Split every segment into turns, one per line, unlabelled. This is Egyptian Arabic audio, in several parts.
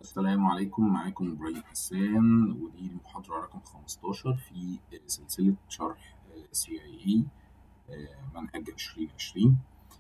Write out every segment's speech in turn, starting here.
السلام عليكم معاكم إبراهيم حسان ودي المحاضرة رقم 15 في سلسلة شرح CIA منهج 2020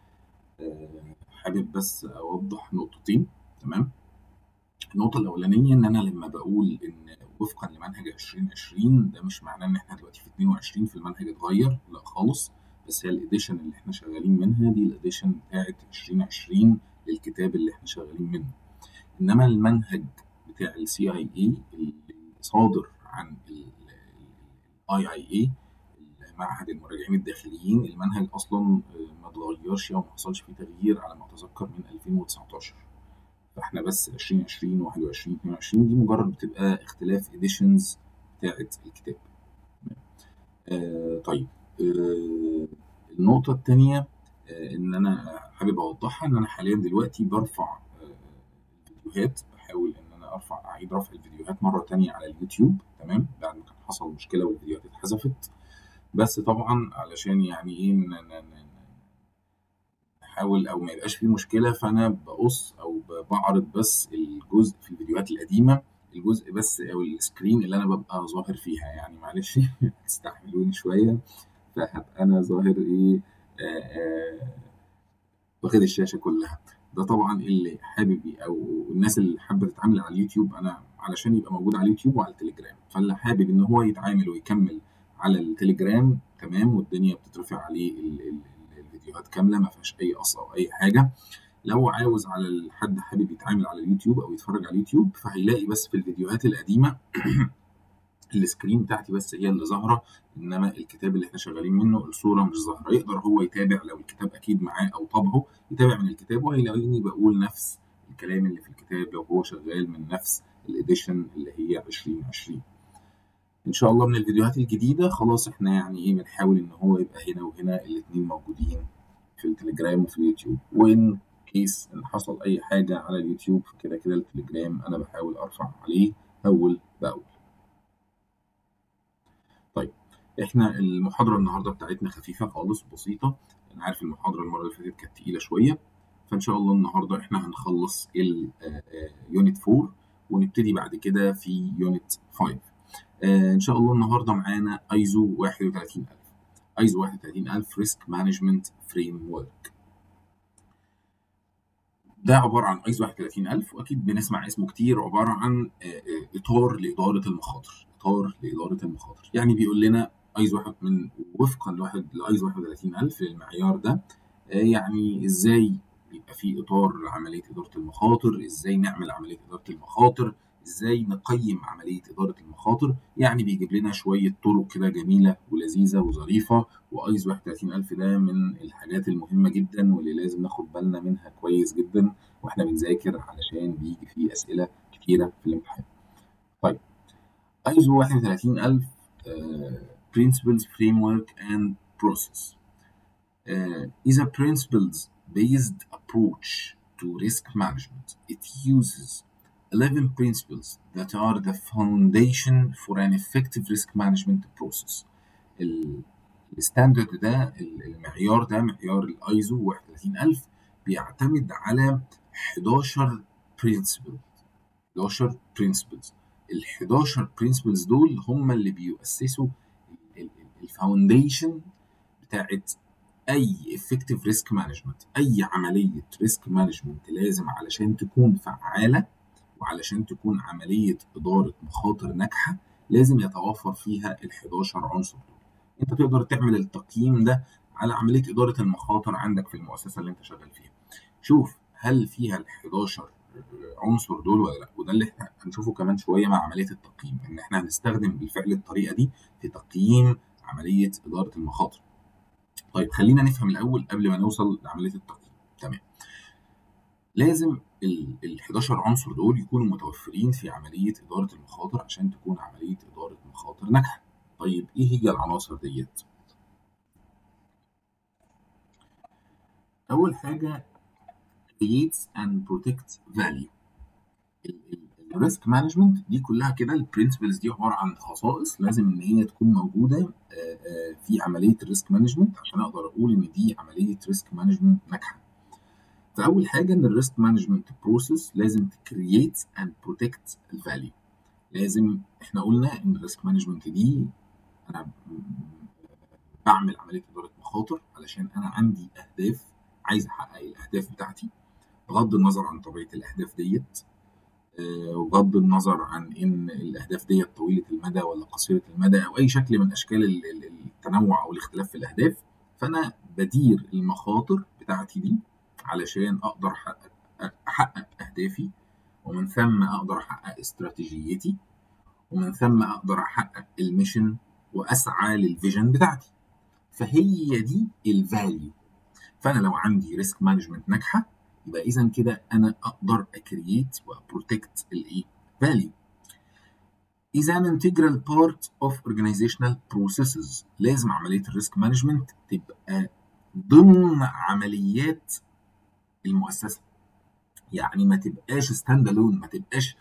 حابب بس أوضح نقطتين تمام النقطة الأولانية إن أنا لما بقول إن وفقا لمنهج 2020 ده مش معناه إن إحنا دلوقتي في 22 في المنهج اتغير لا خالص بس هي الإديشن اللي إحنا شغالين منها دي الإديشن بتاعت 2020 للكتاب اللي إحنا شغالين منه انما المنهج بتاع السي اي اي اللي صادر عن الاي اي اي معهد المراجعين الداخليين المنهج اصلا ما اتغيرش او ما حصلش فيه تغيير على ما اتذكر من 2019 فاحنا بس 2020 21 22 دي مجرد بتبقى اختلاف اديشنز بتاعت الكتاب آه طيب آه النقطة الثانية آه ان انا حابب اوضحها ان انا حاليا دلوقتي برفع فيديوهات بحاول ان انا ارفع اعيد رفع الفيديوهات مره تانية على اليوتيوب تمام بعد ما كان حصل مشكله والفيديوهات اتحذفت بس طبعا علشان يعني ايه نحاول او ما يبقاش في مشكله فانا بقص او بعرض بس الجزء في الفيديوهات القديمه الجزء بس او السكرين اللي انا ببقى ظاهر فيها يعني معلش استحملوني شويه فهبقى انا ظاهر ايه آآ آآ واخد الشاشه كلها ده طبعا اللي حابب او الناس اللي حابه تتعامل على اليوتيوب انا علشان يبقى موجود على اليوتيوب وعلى التليجرام فاللي حابب ان هو يتعامل ويكمل على التليجرام تمام والدنيا بتترفع عليه ال ال الفيديوهات كامله ما فيهاش اي قص او اي حاجه لو عاوز على حد حابب يتعامل على اليوتيوب او يتفرج على اليوتيوب فهيلاقي بس في الفيديوهات القديمه السكرين بتاعتي بس هي اللي ظاهره انما الكتاب اللي احنا شغالين منه الصوره مش ظاهره يقدر هو يتابع لو الكتاب اكيد معاه او طبعه يتابع من الكتاب وهيلاقيني بقول نفس الكلام اللي في الكتاب لو هو شغال من نفس الاديشن اللي هي 2020 ان شاء الله من الفيديوهات الجديده خلاص احنا يعني ايه بنحاول ان هو يبقى هنا وهنا الاثنين موجودين في التليجرام وفي اليوتيوب وان كيس ان حصل اي حاجه على اليوتيوب فكده كده التليجرام انا بحاول ارفع عليه اول باول طيب احنا المحاضره النهارده بتاعتنا خفيفه خالص بسيطه انا عارف المحاضره المره اللي فاتت كانت تقيله شويه فان شاء الله النهارده احنا هنخلص اليونت 4 ونبتدي بعد كده في يونت 5 ان شاء الله النهارده معانا ايزو 31000 ايزو 31000 ريسك مانجمنت فريم ورك ده عباره عن ايزو 31000 واكيد بنسمع اسمه كتير عباره عن اطار لاداره المخاطر اطار لاداره المخاطر يعني بيقول لنا ايزو واحد من وفقا لواحد لايزو 31000 للمعيار ده يعني ازاي يبقى في اطار لعمليه اداره المخاطر ازاي نعمل عمليه اداره المخاطر ازاي نقيم عمليه اداره المخاطر يعني بيجيب لنا شويه طرق كده جميله ولذيذه وظريفه وايزو 31000 ده من الحاجات المهمه جدا واللي لازم ناخد بالنا منها كويس جدا واحنا بنذاكر علشان بيجي فيه اسئله كتيره في الامتحان طيب ISO 31000 uh, Principles, Framework and Process uh, is a principles-based approach to risk management. It uses 11 principles that are the foundation for an effective risk management process. الستاندرد ده المعيار ده معيار الايزو 31000 بيعتمد على 11 principle 11 principles ال 11 برنسبلز دول هم اللي بيؤسسوا الفاونديشن بتاعت اي افكتيف ريسك مانجمنت اي عمليه ريسك مانجمنت لازم علشان تكون فعاله وعلشان تكون عمليه اداره مخاطر ناجحه لازم يتوفر فيها ال 11 عنصر دول انت تقدر تعمل التقييم ده على عمليه اداره المخاطر عندك في المؤسسه اللي انت شغال فيها شوف هل فيها ال 11 عنصر دول ولا لا وده اللي احنا هنشوفه كمان شويه مع عمليه التقييم ان احنا هنستخدم بالفعل الطريقه دي في تقييم عمليه اداره المخاطر طيب خلينا نفهم الاول قبل ما نوصل لعمليه التقييم تمام لازم ال 11 عنصر دول يكونوا متوفرين في عمليه اداره المخاطر عشان تكون عمليه اداره مخاطر ناجحه طيب ايه هي العناصر ديت اول حاجه creates and protects value الريسك مانجمنت دي كلها كده البرنسبلز دي عباره عن خصائص لازم ان هي تكون موجوده في عمليه الريسك مانجمنت عشان اقدر اقول ان دي عمليه ريسك مانجمنت ناجحه فاول حاجه ان الريسك مانجمنت بروسيس لازم تكرييت اند بروتكت الفاليو لازم احنا قلنا ان الريسك مانجمنت دي انا بعمل عمليه اداره مخاطر علشان انا عندي اهداف عايز احقق الاهداف بتاعتي بغض النظر عن طبيعه الاهداف ديت وبغض النظر عن ان الاهداف ديت طويله المدى ولا قصيره المدى او اي شكل من اشكال التنوع او الاختلاف في الاهداف فانا بدير المخاطر بتاعتي دي علشان اقدر احقق, أحقق اهدافي ومن ثم اقدر احقق استراتيجيتي ومن ثم اقدر احقق الميشن واسعى للفيجن بتاعتي فهي دي الفاليو فانا لو عندي ريسك مانجمنت ناجحه يبقى اذا كده انا اقدر اكرييت وبروتكت الايه فاليو is an integral part of organizational processes لازم عمليه الريسك مانجمنت تبقى ضمن عمليات المؤسسه يعني ما تبقاش ستاند الون ما تبقاش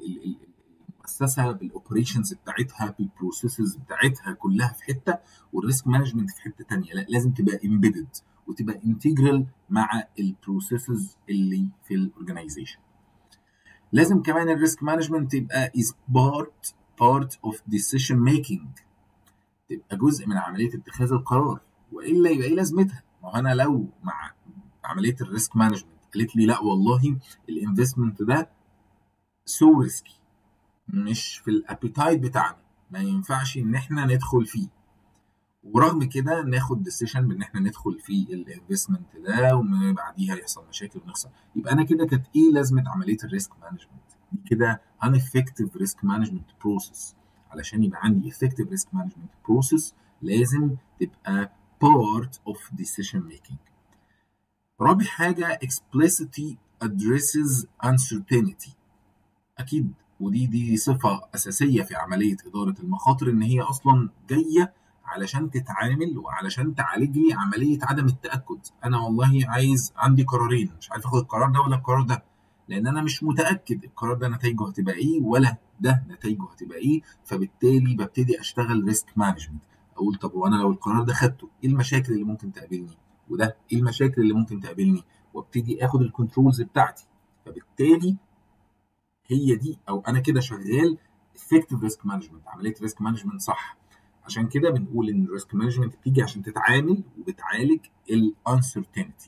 المؤسسه بالاوبريشنز بتاعتها بالبروسيسز بتاعتها كلها في حته والريسك مانجمنت في حته ثانيه لا لازم تبقى امبيدد وتبقى انتجرال مع البروسيسز اللي في الاورجنايزيشن لازم كمان الريسك مانجمنت تبقى is part part of decision making تبقى جزء من عمليه اتخاذ القرار والا يبقى ايه لازمتها؟ ما هو انا لو مع عمليه الريسك مانجمنت قالت لي لا والله الانفستمنت ده سو ريسكي مش في الابيتايت بتاعنا ما ينفعش ان احنا ندخل فيه ورغم كده ناخد ديسيشن بان احنا ندخل في الانفستمنت ده وبعديها يحصل مشاكل ونخسر يبقى انا كده كانت ايه لازمه عمليه الريسك مانجمنت دي كده ان افكتيف ريسك مانجمنت بروسيس علشان يبقى عندي افكتيف ريسك مانجمنت بروسيس لازم تبقى part of decision making رابع حاجه explicitly addresses uncertainty اكيد ودي دي صفه اساسيه في عمليه اداره المخاطر ان هي اصلا جايه علشان تتعامل وعلشان تعالج لي عمليه عدم التاكد انا والله عايز عندي قرارين مش عارف اخد القرار ده ولا القرار ده لان انا مش متاكد القرار ده نتائجه هتبقى ايه ولا ده نتائجه هتبقى ايه فبالتالي ببتدي اشتغل ريسك مانجمنت اقول طب وانا لو القرار ده خدته ايه المشاكل اللي ممكن تقابلني وده ايه المشاكل اللي ممكن تقابلني وابتدي اخد الكنترولز بتاعتي فبالتالي هي دي او انا كده شغال افكتيف ريسك مانجمنت عمليه ريسك مانجمنت صح عشان كده بنقول ان الريسك مانجمنت بتيجي عشان تتعامل وبتعالج الانسرتينتي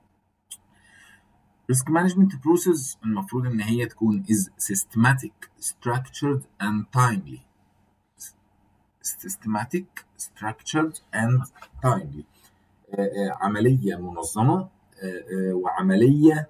ريسك مانجمنت بروسيس المفروض ان هي تكون is systematic structured and timely systematic structured and timely عمليه منظمه وعمليه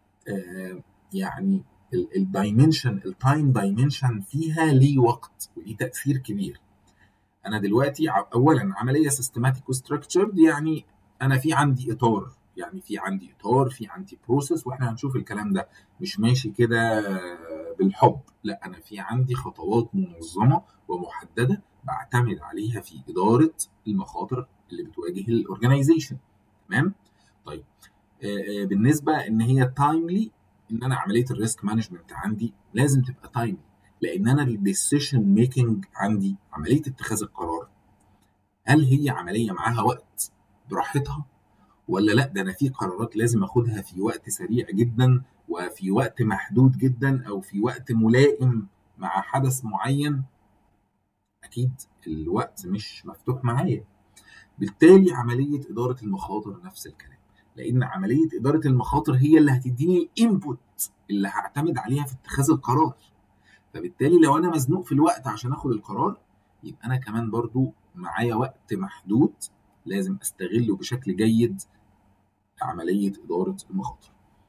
يعني الدايمنشن التايم دايمنشن فيها ليه وقت وليه تاثير كبير انا دلوقتي اولا عمليه سيستماتيك وستراكشرد يعني انا في عندي اطار يعني في عندي اطار في عندي بروسيس واحنا هنشوف الكلام ده مش ماشي كده بالحب لا انا في عندي خطوات منظمه ومحدده بعتمد عليها في اداره المخاطر اللي بتواجه الاورجنايزيشن تمام طيب آه بالنسبه ان هي تايملي ان انا عمليه الريسك مانجمنت عندي لازم تبقى تايملي لان انا الديسيشن ميكنج عندي عمليه اتخاذ القرار هل هي عمليه معاها وقت براحتها ولا لا ده انا في قرارات لازم اخدها في وقت سريع جدا وفي وقت محدود جدا او في وقت ملائم مع حدث معين اكيد الوقت مش مفتوح معايا بالتالي عمليه اداره المخاطر نفس الكلام لان عمليه اداره المخاطر هي اللي هتديني الانبوت اللي هعتمد عليها في اتخاذ القرار فبالتالي لو انا مزنوق في الوقت عشان اخد القرار يبقى انا كمان برضو معايا وقت محدود لازم استغله بشكل جيد عملية إدارة المخاطر.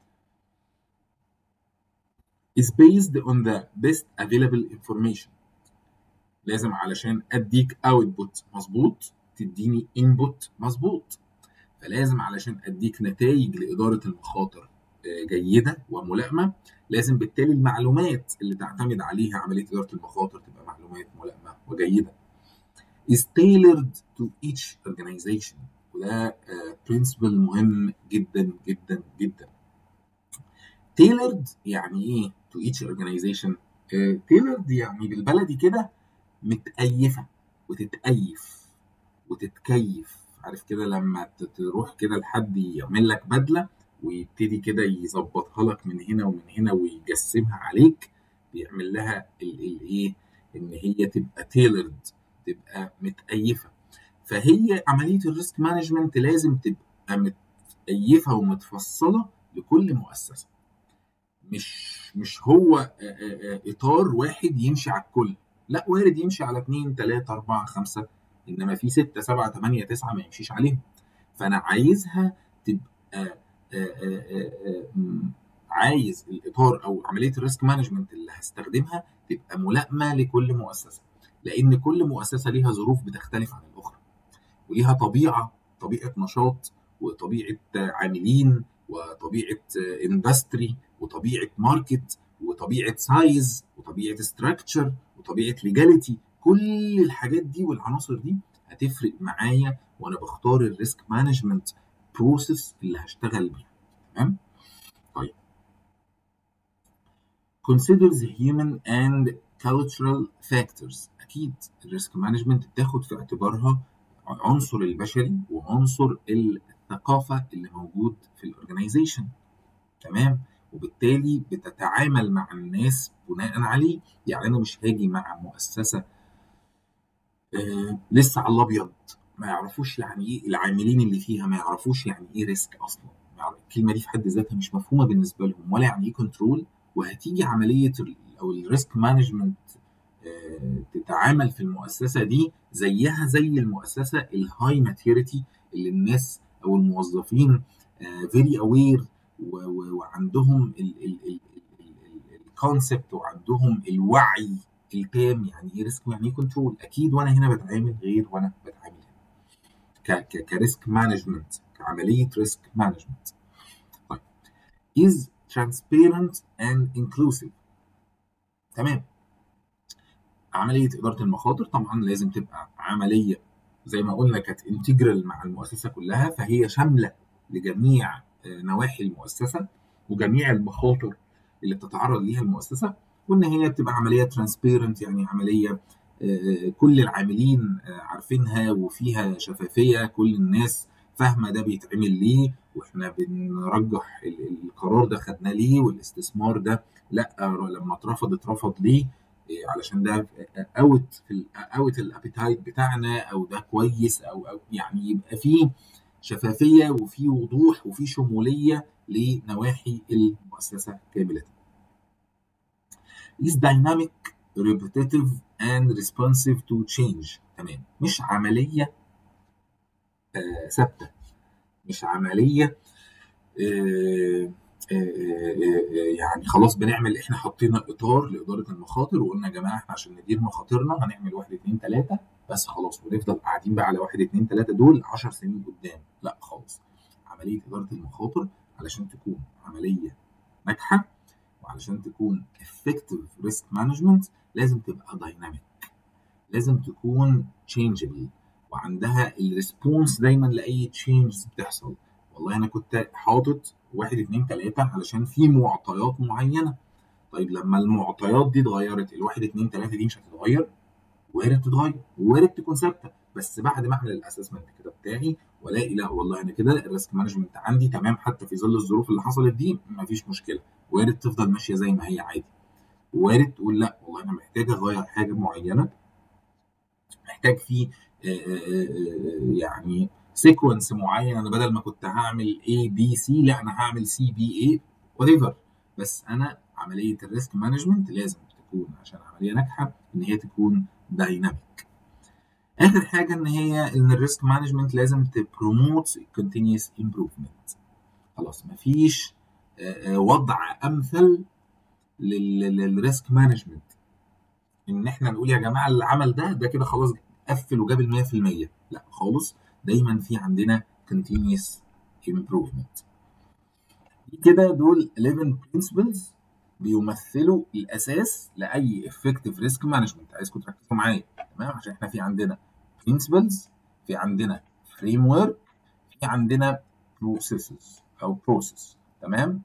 is based on the best available information. لازم علشان أديك output مظبوط تديني input مظبوط. فلازم علشان أديك نتائج لإدارة المخاطر جيدة وملائمة لازم بالتالي المعلومات اللي تعتمد عليها عملية إدارة المخاطر تبقى معلومات ملائمة وجيدة. is tailored to each organization وده برنسبل مهم جدا جدا جدا tailored يعني ايه to each organization uh, tailored يعني بالبلدي كده متأيفة وتتأيف وتتكيف عارف كده لما تروح كده لحد يعمل لك بدلة ويبتدي كده يظبطها لك من هنا ومن هنا ويجسمها عليك بيعمل لها الايه ان هي تبقى تيلرد تبقى متأيفه فهي عمليه الريسك مانجمنت لازم تبقى متأيفه ومتفصله لكل مؤسسه مش مش هو اطار واحد يمشي على الكل لا وارد يمشي على اثنين ثلاثة أربعة خمسة إنما في ستة سبعة ثمانية تسعة ما يمشيش عليهم فأنا عايزها تبقى عايز الإطار أو عملية الريسك مانجمنت اللي هستخدمها تبقى ملائمة لكل مؤسسة لأن كل مؤسسة ليها ظروف بتختلف عن الأخرى وليها طبيعة طبيعة نشاط وطبيعة عاملين وطبيعة اندستري وطبيعة ماركت وطبيعة سايز وطبيعة ستراكشر وطبيعة ليجاليتي كل الحاجات دي والعناصر دي هتفرق معايا وانا بختار الريسك مانجمنت بروسيس اللي هشتغل بيها تمام طيب consider the human and cultural factors اكيد الريسك مانجمنت بتاخد في اعتبارها عنصر البشري وعنصر الثقافه اللي موجود في الاورجنايزيشن تمام وبالتالي بتتعامل مع الناس بناء عليه يعني انا مش هاجي مع مؤسسه آه لسه على الابيض ما يعرفوش يعني ايه العاملين اللي فيها ما يعرفوش يعني ايه ريسك اصلا الكلمه دي في حد ذاتها مش مفهومه بالنسبه لهم ولا يعني ايه كنترول وهتيجي عمليه او الريسك مانجمنت آه تتعامل في المؤسسه دي زيها زي المؤسسه الهاي ماتيوريتي اللي الناس او الموظفين فيري uh, اوير وعندهم الكونسبت وعندهم الوعي التام يعني ايه ريسك يعني ايه كنترول اكيد وانا هنا بتعامل غير وانا بتعامل هنا كريسك مانجمنت كعمليه ريسك مانجمنت طيب is transparent and inclusive تمام عمليه اداره المخاطر طبعا لازم تبقى عمليه زي ما قلنا كانت انتجرال مع المؤسسه كلها فهي شامله لجميع نواحي المؤسسه وجميع المخاطر اللي بتتعرض ليها المؤسسه وان هي بتبقى عمليه ترانسبيرنت يعني عمليه كل العاملين عارفينها وفيها شفافيه كل الناس فاهمه ده بيتعمل ليه واحنا بنرجح القرار ده خدناه ليه والاستثمار ده لا لما اترفض اترفض ليه علشان ده اوت في اوت الابيتايت بتاعنا او ده كويس او, أو يعني يبقى فيه شفافيه وفي وضوح وفي شموليه لنواحي المؤسسه كامله. is dynamic, repetitive and responsive to change تمام مش عمليه آه ثابته مش عمليه آه يعني خلاص بنعمل احنا حطينا اطار لاداره المخاطر وقلنا يا جماعه احنا عشان ندير مخاطرنا هنعمل واحد اتنين تلاته بس خلاص ونفضل قاعدين بقى على واحد اتنين تلاته دول 10 سنين قدام لا خالص عمليه اداره المخاطر علشان تكون عمليه ناجحه وعلشان تكون effective risk management لازم تبقى دايناميك لازم تكون changeable وعندها الريسبونس دايما لاي تشينجز بتحصل والله انا كنت حاطط واحد اتنين تلاته علشان في معطيات معينه طيب لما المعطيات دي اتغيرت الواحد اتنين تلاته دي مش هتتغير وارد تتغير وارد تكون ثابته بس بعد ما اعمل الاسسمنت كده بتاعي والاقي لا والله انا كده الريسك مانجمنت عندي تمام حتى في ظل الظروف اللي حصلت دي مفيش مشكله وارد تفضل ماشيه زي ما هي عادي وارد تقول لا والله انا محتاج اغير حاجه معينه محتاج في يعني سيكونس معين انا بدل ما كنت هعمل A B C لا انا هعمل C B A whatever بس انا عمليه الريسك مانجمنت لازم تكون عشان عمليه ناجحه ان هي تكون دايناميك اخر حاجه ان هي ان الريسك مانجمنت لازم تبروموت كونتينيوس امبروفمنت خلاص مفيش وضع امثل للريسك مانجمنت ان احنا نقول يا جماعه اللي عمل ده ده كده خلاص قفل وجاب ال 100% لا خالص دايما في عندنا continuous improvement كده دول 11 principles بيمثلوا الاساس لاي effective risk management عايزكم تركزوا معايا تمام عشان احنا في عندنا principles في عندنا framework في عندنا processes او process تمام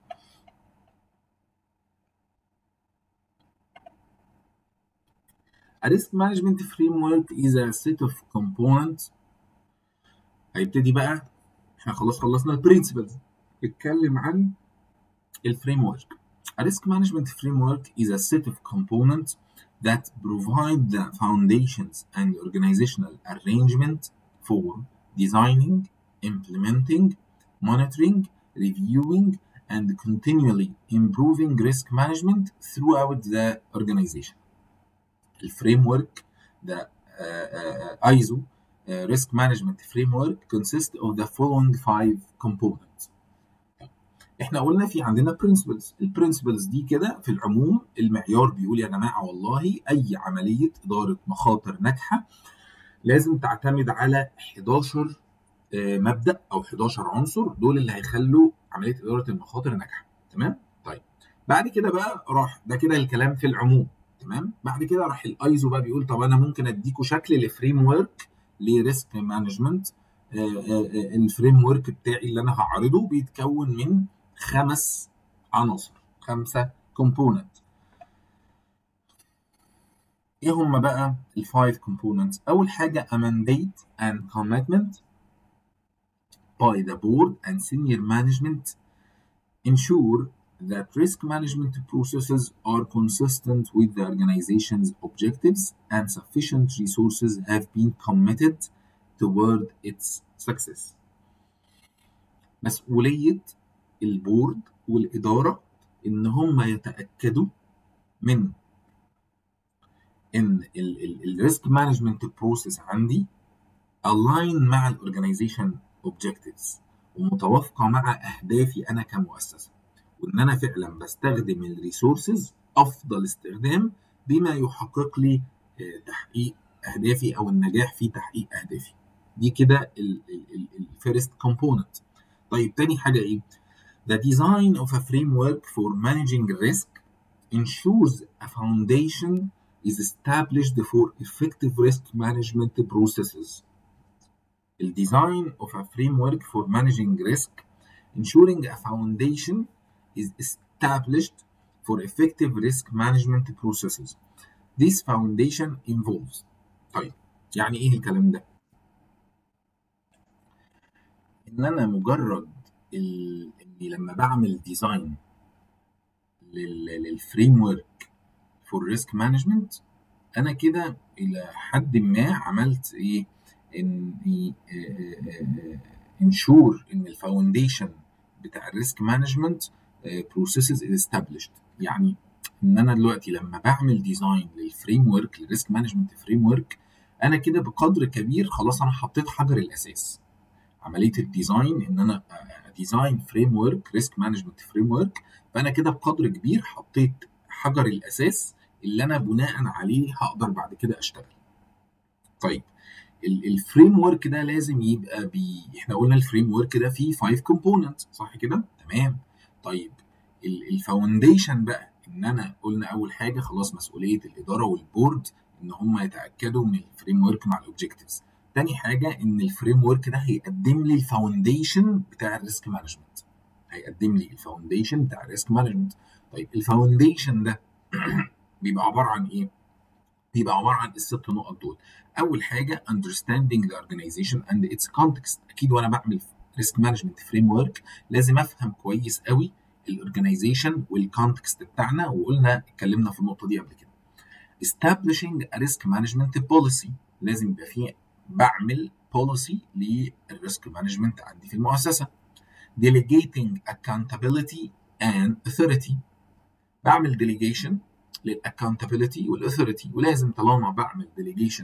A risk management framework is a set of components هيبتدي بقى احنا خلاص خلصنا البرنسبلز اتكلم عن الفريم ورك A risk management framework is a set of components that provide the foundations and organizational arrangement for designing, implementing, monitoring, reviewing, and continually improving risk management throughout the organization. الفريم ورك the uh, uh, ISO uh, risk management framework consists of the following five components. احنا قلنا في عندنا principles البرنسبلز دي كده في العموم المعيار بيقول يا جماعه والله اي عمليه اداره مخاطر ناجحه لازم تعتمد على 11 مبدا او 11 عنصر دول اللي هيخلوا عمليه اداره المخاطر ناجحه تمام طيب بعد كده بقى راح ده كده الكلام في العموم تمام بعد كده راح الايزو بقى بيقول طب انا ممكن اديكوا شكل لفريم ورك لريسك مانجمنت الفريم ورك بتاعي اللي انا هعرضه بيتكون من خمس عناصر خمسه كومبوننت ايه هم بقى الفايف كومبوننتس اول حاجه a mandate and commitment by the board and senior management ensure that risk management processes are consistent with the organization's objectives and sufficient resources have been committed toward its success. مسؤولية البورد والإدارة إن هم يتأكدوا من إن الريسك مانجمنت بروسيس عندي align مع الأورجنايزيشن objectives ومتوافقة مع أهدافي أنا كمؤسسة. وان انا فعلا بستخدم الريسورسز افضل استخدام بما يحقق لي تحقيق اهدافي او النجاح في تحقيق اهدافي دي كده الفيرست كومبوننت طيب تاني حاجه ايه The design of a framework for managing risk ensures a foundation is established for effective risk management processes. The design of a framework for managing risk ensuring a foundation is established for effective risk management processes. This foundation involves طيب يعني ايه الكلام ده؟ ان انا مجرد ال... اني لما بعمل ديزاين لل... للفريم ورك فور ريسك مانجمنت انا كده الى حد ما عملت ايه؟ اني انشور ان الفاونديشن بتاع الريسك مانجمنت بروسيسز established يعني ان انا دلوقتي لما بعمل ديزاين للفريم ورك للريسك مانجمنت فريم ورك انا كده بقدر كبير خلاص انا حطيت حجر الاساس عمليه الديزاين ان انا ديزاين فريم ورك ريسك مانجمنت فريم ورك فانا كده بقدر كبير حطيت حجر الاساس اللي انا بناء عليه هقدر بعد كده اشتغل طيب الفريم ورك ده لازم يبقى بي احنا قلنا الفريم ورك ده فيه 5 كومبوننت صح كده تمام طيب الفاونديشن بقى ان انا قلنا اول حاجه خلاص مسؤوليه الاداره والبورد ان هم يتاكدوا من الفريم ورك مع الاوبجكتيفز تاني حاجه ان الفريم ورك ده هيقدم لي الفاونديشن بتاع الريسك مانجمنت هيقدم لي الفاونديشن بتاع الريسك مانجمنت طيب الفاونديشن ده بيبقى عباره عن ايه بيبقى عباره عن الست نقط دول اول حاجه understanding the organization and its context اكيد وانا بعمل ريسك مانجمنت فريم ورك لازم افهم كويس قوي الاورجنايزيشن والكونتكست بتاعنا وقلنا اتكلمنا في النقطه دي قبل كده establishing a risk management policy لازم يبقى فيه بعمل policy للريسك مانجمنت عندي في المؤسسه delegating accountability and authority بعمل delegation للاكونتابيلتي والاثوريتي ولازم طالما بعمل delegation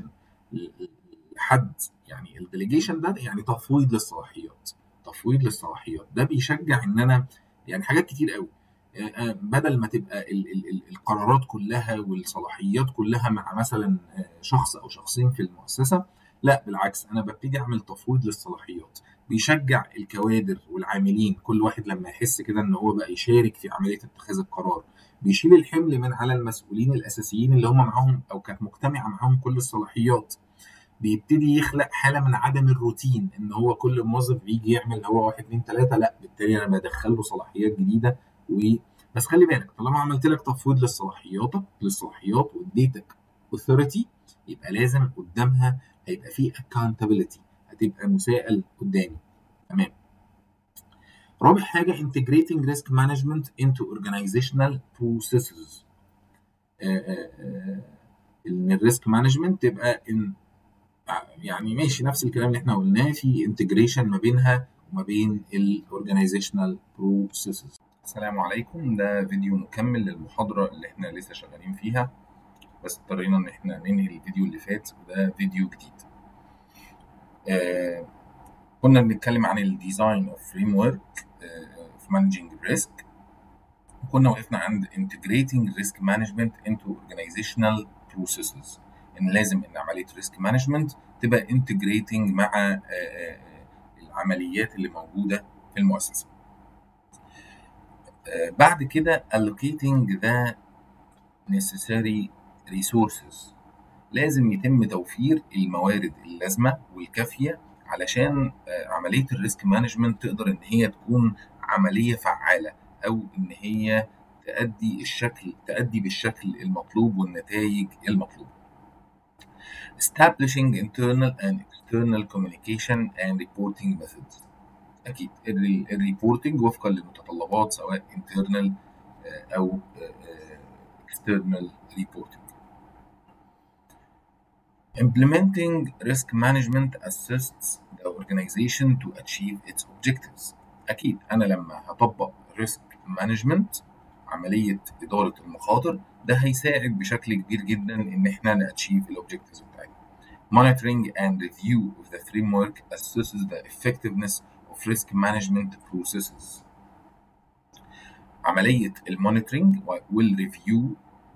لحد يعني الديليجيشن ده يعني تفويض للصلاحيات تفويض للصلاحيات ده بيشجع ان انا يعني حاجات كتير قوي بدل ما تبقى ال ال ال القرارات كلها والصلاحيات كلها مع مثلا شخص او شخصين في المؤسسه لا بالعكس انا ببتدي اعمل تفويض للصلاحيات بيشجع الكوادر والعاملين كل واحد لما يحس كده ان هو بقى يشارك في عمليه اتخاذ القرار بيشيل الحمل من على المسؤولين الاساسيين اللي هم معاهم او كانت مجتمعه معاهم كل الصلاحيات بيبتدي يخلق حاله من عدم الروتين ان هو كل موظف بيجي يعمل هو واحد اتنين تلاته لا بالتالي انا بدخل له صلاحيات جديده و بس خلي بالك طالما عملت لك تفويض للصلاحيات للصلاحيات واديتك اوثوريتي يبقى لازم قدامها هيبقى في accountability هتبقى مسائل قدامي تمام رابع حاجه integrating risk management into organizational processes آه، آه، آه، ان الريسك مانجمنت تبقى ان يعني ماشي نفس الكلام اللي احنا قلناه في انتجريشن ما بينها وما بين الاورجانيزيشنال بروسيسز السلام عليكم ده فيديو مكمل للمحاضره اللي احنا لسه شغالين فيها بس اضطرينا ان احنا ننهي الفيديو اللي فات وده فيديو جديد آه كنا بنتكلم عن الديزاين اوف فريم ورك في مانجينج ريسك وكنا وقفنا عند integrating risk management into organizational processes ان لازم ان عمليه ريسك مانجمنت تبقى integrating مع آه، آه، العمليات اللي موجوده في المؤسسه آه، بعد كده allocating the necessary resources لازم يتم توفير الموارد اللازمه والكافيه علشان آه، عمليه الريسك مانجمنت تقدر ان هي تكون عمليه فعاله او ان هي تأدي الشكل تأدي بالشكل المطلوب والنتائج المطلوبه. Establishing internal and external communication and reporting methods. اكيد الريبورتنج وفقا للمتطلبات سواء internal آه، او آه، آه، external reporting. Implementing risk management assists the organization to achieve its objectives. أكيد أنا لما هطبق risk management عملية إدارة المخاطر ده هيساعد بشكل كبير جدا إن إحنا نأتشيف الأوبجكتيفز بتاعتنا. Monitoring and review of the framework assesses the effectiveness of risk management processes. عملية المونيتورنج والريفيو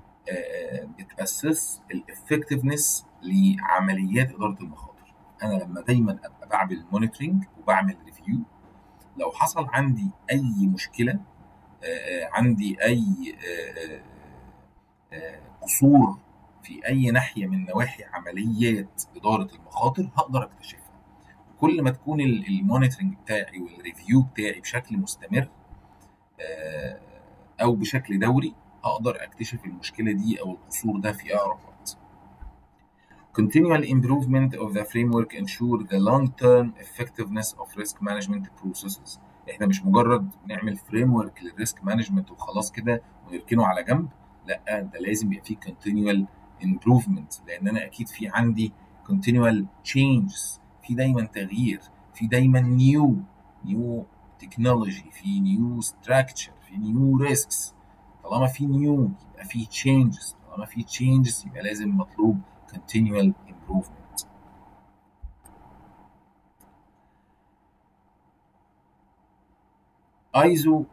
بتأسس الافكتفنس لعمليات إدارة المخاطر. أنا لما دايما أبقى بعمل مونيتورنج وبعمل ريفيو لو حصل عندي أي مشكلة آه، عندي أي آه، آه، قصور في أي ناحية من نواحي عمليات إدارة المخاطر هقدر أكتشفها. كل ما تكون المونيتورنج بتاعي والريفيو بتاعي بشكل مستمر آه، او بشكل دوري اقدر اكتشف المشكله دي او القصور ده في اقرب وقت. Continual improvement of the framework ensure the long-term effectiveness of risk management processes. احنا مش مجرد نعمل فريم ورك للريسك مانجمنت وخلاص كده ونركنه على جنب، لا ده لازم يبقى فيه continual improvement لان انا اكيد في عندي continual changes في دايما تغيير في دايما new new technology في new structure في new risks طالما في new يبقى في changes طالما في changes يبقى لازم مطلوب continual improvement ISO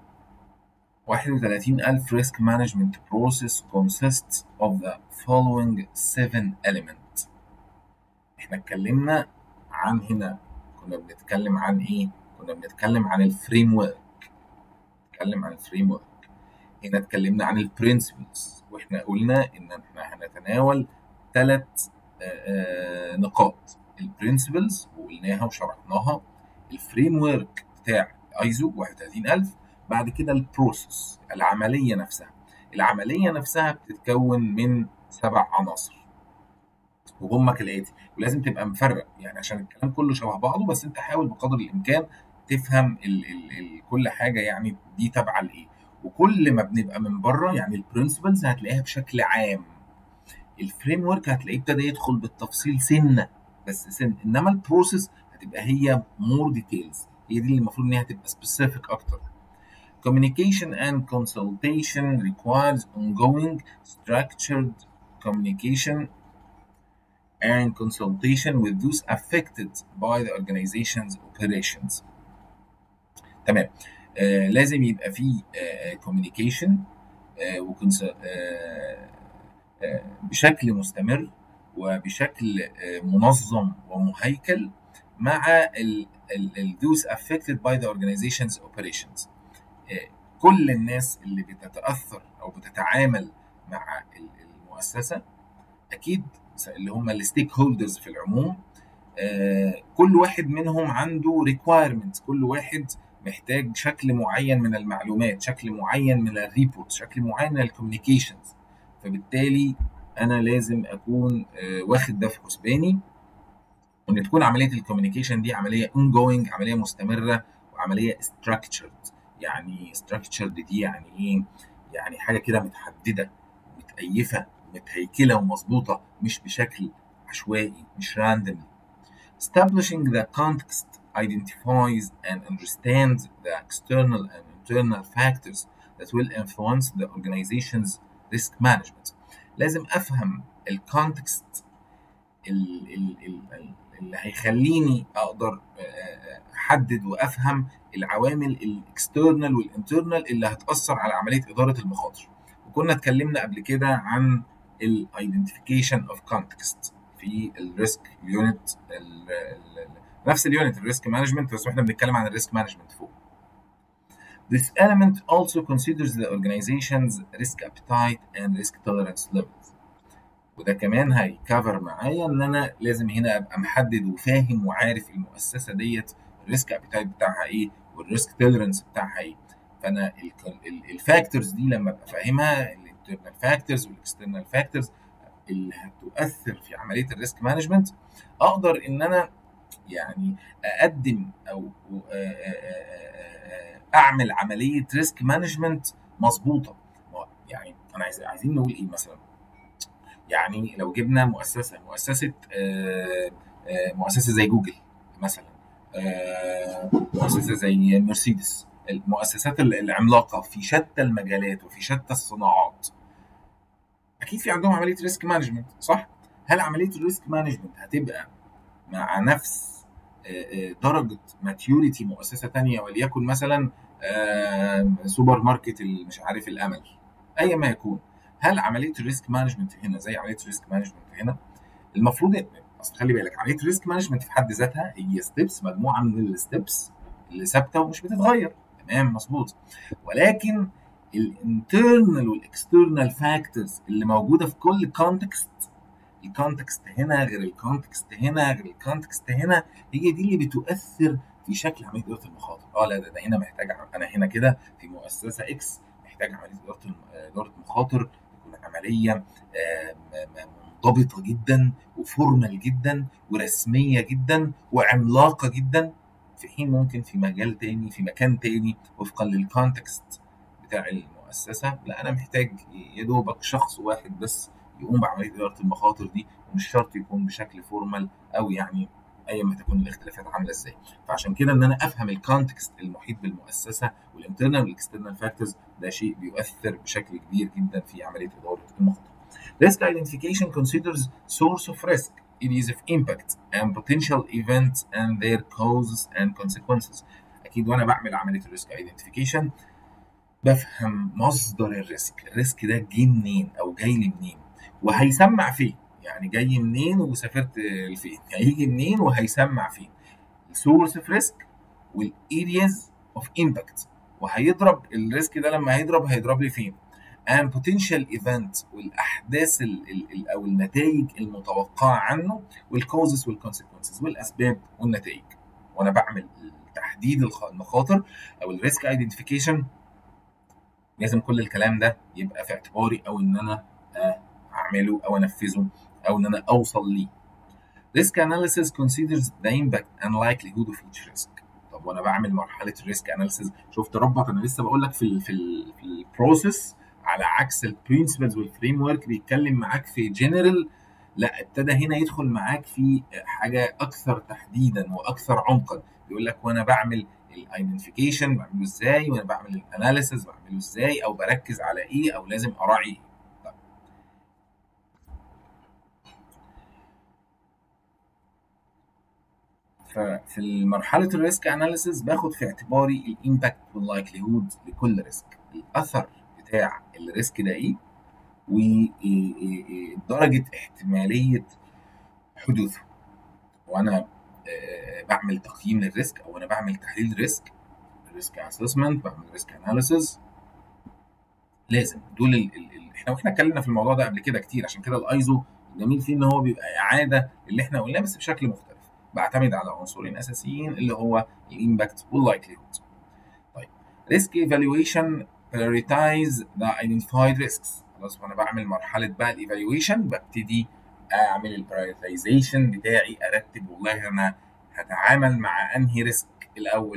31000 risk management process consists of the following seven elements احنا اتكلمنا عن هنا كنا بنتكلم عن ايه كنا بنتكلم عن الفريم ورك نتكلم عن الفريم ورك هنا اتكلمنا عن البرنسبلز واحنا قلنا ان احنا هنتناول ثلاث نقاط البرنسبلز وقلناها وشرحناها الفريم ورك بتاع ايزو 31000 بعد كده البروسيس العمليه نفسها العمليه نفسها بتتكون من سبع عناصر وهم كالاتي ولازم تبقى مفرق يعني عشان الكلام كله شبه بعضه بس انت حاول بقدر الامكان تفهم ال ال ال كل حاجه يعني دي تابعه لايه وكل ما بنبقى من بره يعني البرنسبلز هتلاقيها بشكل عام الفريم ورك هتلاقيه ابتدى يدخل بالتفصيل سنه بس سن انما البروسيس هتبقى هي مور ديتيلز هي دي اللي المفروض ان هي هتبقى سبيسيفيك اكتر Communication and consultation requires ongoing structured communication and consultation with those affected by the organization's operations. تمام آه لازم يبقى في كوميونيكيشن آه آه آه بشكل مستمر وبشكل آه منظم ومهيكل مع ال ال those affected by the organization's operations. آه كل الناس اللي بتتأثر أو بتتعامل مع المؤسسة أكيد اللي هم الستيك هولدرز في العموم آه كل واحد منهم عنده ريكوايرمنت كل واحد محتاج شكل معين من المعلومات شكل معين من الريبورت شكل معين من الكوميونيكيشنز فبالتالي انا لازم اكون آه واخد ده في حسباني وان تكون عمليه الكوميونيكيشن دي عمليه اون جوينج عمليه مستمره عمليه structured يعني structured دي يعني ايه يعني حاجه كده متحدده متأيفه متهيكله ومظبوطه مش بشكل عشوائي مش randomly establishing the context identifies and understands the external and internal factors that will influence the organization's risk management لازم افهم الكونتكست اللي هيخليني اقدر احدد وافهم العوامل الاكسترنال والانترنال اللي هتاثر على عمليه اداره المخاطر وكنا اتكلمنا قبل كده عن الايدنتيفيكيشن اوف كونتكست في الريسك يونت نفس اليونت الريسك مانجمنت بس احنا بنتكلم عن الريسك مانجمنت فوق This element also considers the organization's risk appetite and risk tolerance levels. وده كمان هيكفر معايا ان انا لازم هنا ابقى محدد وفاهم وعارف المؤسسه ديت الريسك ابيتايت بتاعها ايه والريسك توليرنس بتاعها ايه فانا الفاكتورز دي لما ابقى فاهمها الانترنال فاكتورز والاكسترنال فاكتورز اللي هتؤثر في عمليه الريسك مانجمنت اقدر ان انا يعني اقدم او اعمل عمليه ريسك مانجمنت مظبوطه يعني انا عايز عايزين نقول ايه مثلا يعني لو جبنا مؤسسه مؤسسه مؤسسه زي جوجل مثلا مؤسسه زي مرسيدس المؤسسات العملاقه في شتى المجالات وفي شتى الصناعات اكيد في عندهم عمليه ريسك مانجمنت صح هل عمليه الريسك مانجمنت هتبقى مع نفس درجه ماتيوريتي مؤسسه تانية وليكن مثلا سوبر ماركت مش عارف الامل ايا ما يكون هل عمليه الريسك مانجمنت هنا زي عمليه الريسك مانجمنت هنا المفروض اصل خلي بالك عمليه الريسك مانجمنت في حد ذاتها هي ستيبس مجموعه من الستيبس اللي ثابته ومش بتتغير تمام مظبوط ولكن الانترنال والاكسترنال فاكتورز اللي موجوده في كل كونتكست الكونتكست هنا غير الكونتكست هنا غير الكونتكست هنا هي دي اللي بتؤثر في شكل عمليه اداره المخاطر اه لا ده, ده هنا محتاج انا هنا كده في مؤسسه اكس محتاج عمليه اداره اداره مخاطر تكون عمليه منضبطه جدا وفورمال جدا ورسميه جدا وعملاقه جدا في حين ممكن في مجال تاني في مكان تاني وفقا للكونتكست بتاع المؤسسه لا انا محتاج يا دوبك شخص واحد بس يقوم بعمليه اداره المخاطر دي ومش شرط يكون بشكل فورمال او يعني ايا ما تكون الاختلافات عامله ازاي فعشان كده ان انا افهم الكونتكست المحيط بالمؤسسه والانترنال والاكسترنال فاكتورز ده شيء بيؤثر بشكل كبير جدا في عمليه اداره المخاطر Risk identification considers source of risk, areas of impact, and potential events and their causes and consequences. أكيد وأنا بعمل عملية الريسك ايدنتيفيكيشن بفهم مصدر الريسك، الريسك ده جه منين أو جاي لي منين وهيسمع فين، يعني جاي منين وسافرت لفين، هيجي منين وهيسمع فين. السورس اوف ريسك والارياز اوف امباكت وهيضرب الريسك ده لما هيضرب هيضرب لي فين؟ and potential event والاحداث ال ال او النتائج المتوقعه عنه والكوزز والكونسيكونسز والاسباب والنتائج وانا بعمل تحديد المخاطر او الريسك ايدنتيفيكيشن لازم كل الكلام ده يبقى في اعتباري او ان انا اعمله او انفذه او ان انا اوصل ليه Risk analysis considers the impact and likelihood of each risk. طب وانا بعمل مرحله الريسك اناليسيز شفت ربط انا لسه بقول لك في ال في ال في البروسيس على عكس البرنسبلز والفريم ورك بيتكلم معاك في جنرال لا ابتدى هنا يدخل معاك في حاجه اكثر تحديدا واكثر عمقا بيقول لك وانا بعمل الايدنتيفيكيشن بعمله ازاي وانا بعمل الاناليسيز بعمله ازاي او بركز على ايه او لازم اراعي ايه طيب. ففي مرحله الريسك اناليسيز باخد في اعتباري الامباكت واللايكليهود لكل ريسك الاثر بتاع الريسك ده ايه ودرجه احتماليه حدوثه وانا بعمل تقييم للريسك او انا بعمل تحليل ريسك ريسك اسسمنت بعمل ريسك اناليسيز لازم دول ال ال احنا واحنا اتكلمنا في الموضوع ده قبل كده كتير عشان كده الايزو الجميل فيه ان هو بيبقى اعاده اللي احنا قلناه بس بشكل مختلف بعتمد على عنصرين اساسيين اللي هو الامباكت واللايكليهود طيب ريسك ايفالويشن prioritize the identified risks خلاص وانا بعمل مرحله بقى الايفالويشن ببتدي اعمل البرايورتيزيشن بتاعي ارتب والله انا هتعامل مع انهي ريسك الاول